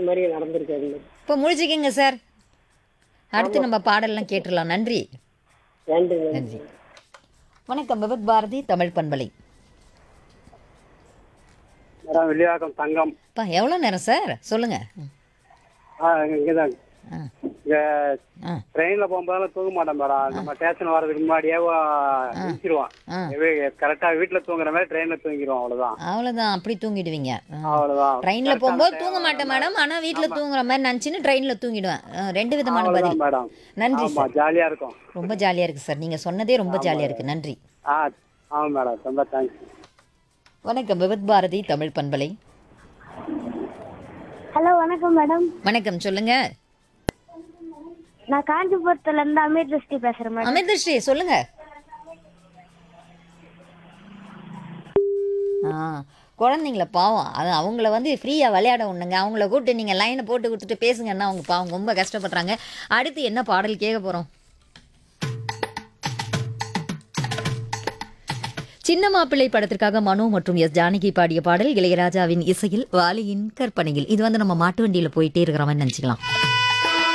அது மாதிரி நடந்திருக்கு அது மாதிரி இப்போ முடிச்சுக்கிங்க சார் அடுத்து நம்ம பாடல்லாம் கேட்டுடலாம் நன்றி நன்றி நன்றி நன்றி வணக்கம் விபத் பாரதி தமிழ் பண்பலை மேடம் வெளியாக்கம் தங்கம் அப்பா எவ்வளோ நேரம் சார் சொல்லுங்க ஆ இங்கே தான் ஆ இங்கே ஆ ட்ரெயினில் போகும்போதெல்லாம் தூங்க மாட்டேன் மேடம் நம்ம ஸ்டேஷன் வர்றதுக்கு முன்னாடியே நிறுத்திடுவான் ஆ கரெக்டாக வீட்டில் தூங்குற மாதிரி ட்ரெயினில் தூங்கிடுவோம் அவ்வளோதான் அவ்வளோதான் அப்படி தூங்கிடுவீங்க ஆ. அவ்வளோதான் ட்ரெயினில் போகும்போது தூங்க மாட்டேன் மேடம் ஆனால் வீட்டில் தூங்குற மாதிரி நினச்சின்னு ட்ரெயினில் தூங்கிடுவேன் ஆ, ரெண்டு விதமான பதில் அவ்வளோதான் மேடம் நன்றி ஆமாம் சார் ஜாலியாக இருக்கும் ரொம்ப ஜாலியாக இருக்குது சார் நீங்கள் சொன்னதே ரொம்ப ஜாலியாக இருக்குது நன்றி ஆ ஆமாம் மேடம் ரொம்ப தேங்க்ஸ் வணக்கம் விபத் பாரதி தமிழ் பண்பலை ஹலோ வணக்கம் மேடம் வணக்கம் சொல்லுங்க நான் காஞ்சிபுரத்துல இருந்து அமீர் திருஷ்டி பேசுறேன் மேடம் அமிர்தஸ்ரீ சொல்லுங்க ஆ குழந்தைங்கள பாவம் அது அவங்கள வந்து ஃப்ரீயாக விளையாட விடணுங்க அவங்கள கூப்பிட்டு நீங்கள் லைனை போட்டு கொடுத்துட்டு பேசுங்கன்னா அவங்க பாவம் ரொம்ப கஷ்டப்படுறாங்க அடுத்து என்ன பாடல் கேட்க போகிறோம் சின்ன மாப்பிள்ளை படத்திற்காக மனு மற்றும் எஸ் ஜானகி பாடிய பாடல் இளையராஜாவின் இசையில் வாலியின் கற்பனையில் இது வந்து நம்ம மாட்டு வண்டியில் போயிட்டே இருக்கிற மாதிரி நினச்சிக்கலாம்